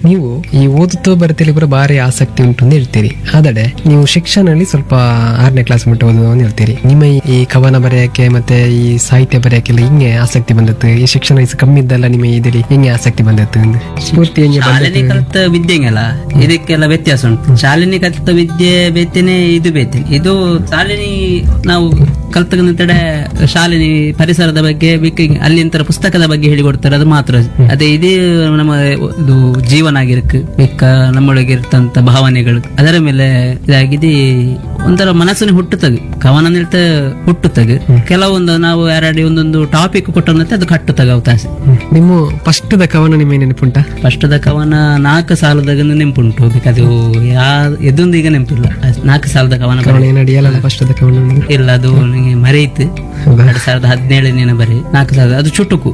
ನೀವು ಈ ಓದುತ್ತೋ ಬರೆತಲ್ಲಿ ಕೂಡ ಭಾರಿ ಆಸಕ್ತಿ ಉಂಟು ಅಂತ ಹೇಳ್ತೀರಿ ಆದರೆ ನೀವು ಶಿಕ್ಷಣದಲ್ಲಿ ಸ್ವಲ್ಪ ಆರನೇ ಕ್ಲಾಸ್ ಮಟ್ಟ ಓದುವ ಅಂತ ಹೇಳ್ತೀರಿ ನಿಮ್ಮ ಈ- ಈ ಕವನ ಬರೆಯಕ್ಕೆ ಮತ್ತೆ ಈ ಸಾಹಿತ್ಯ ಬರೆಯಕ್ಕೆಲ್ಲ ಹಿಂಗೆ ಆಸಕ್ತಿ ಬಂದದ್ದು ಈ ಶಿಕ್ಷಣ ವಯಸ್ಸು ಕಮ್ಮಿ ಇದ್ದಲ್ಲ ನಿಮ್ಮ ಇದರಲ್ಲಿ ಹಿಂಗೆ ಆಸಕ್ತಿ ಬಂದದ್ದು ಅಂದು? ಸ್ಫೂರ್ತಿ ಹೆಂಗೆ ಶಾಲೆನಿ ಬಂದದ್ದು ಕಲಿತ ವಿದ್ಯೆಂಗಲ್ಲ ಇದಕ್ಕೆಲ್ಲ ವ್ಯತ್ಯಾಸ ಉಂಟು ಶಾಲಿನಿ ಕಲಿತ ವಿದ್ಯೆ ಬೇತೇನೆ ಇದು ಬೇತೇನೆ ಇದು ಶಾಲಿನಿ ನಾವು ಕಲ್ತಗಂತಡೆ ಶಾಲಿನಿ ಪರಿಸರದ ಬಗ್ಗೆ ಬಿಕ್ಕ ಅಲ್ಲಿಂತರ ಪುಸ್ತಕದ ಬಗ್ಗೆ ಹೇಳಿಕೊಡ್ತಾರೆ ಅದು ಮಾತ್ರ ಅದೇ ಇದೇ ನಮ್ಮ ಇದು ಜೀವನ ಆಗಿರಕ್ ಬಿಕ್ಕ ನಮ್ಮೊಳಗೆ ಇರ್ತಂತ ಭಾವನೆಗಳು ಅದರ ಮೇಲೆ ಇದಾಗಿದೆ ಒಂಥರ ಮನಸ್ಸಿನ ಹುಟ್ಟುತ್ತಗೆ ಕವನ ನಿಲ್ತ ಹುಟ್ಟುತ್ತಗೆ ಕೆಲವೊಂದು ನಾವು ಯಾರಡಿ ಒಂದೊಂದು ಟಾಪಿಕ್ ಕೊಟ್ಟಂತೆ ಅದು ಕಟ್ಟುತ್ತಗೆ ಅವಕಾಶ ನಿಮ್ಮ ಫಸ್ಟ್ದ ಕವನ ನಿಮ್ಮ ನೆನಪುಂಟ ಫಸ್ಟದ ಕವನ ನಾಲ್ಕು ಸಾಲದಾಗ ನೆಂಪುಂಟು ಅದು ಯಾ ಎದೊಂದು ಈಗ ನೆನಪಿಲ್ಲ ಅಷ್ಟ್ ನಾಲ್ಕು ಸಾಲದ ಕವನ ಬರೀ ಕವನ ಏನಡಿಯಲ್ಲ ಫಸ್ಟ್ದ ಕವನ ನಿಮ್ಗೆ? ಇಲ್ಲ ಅದು ನನಗೆ ಮರೆಯಿತು ಹೌದಾ ಎರಡ್ ಸಾವಿರದ ಹದಿನೇಳನೇನ ಬರೀ ನಾಲ್ಕು ಸಾವಿರದ ಅದು ಚುಟುಕು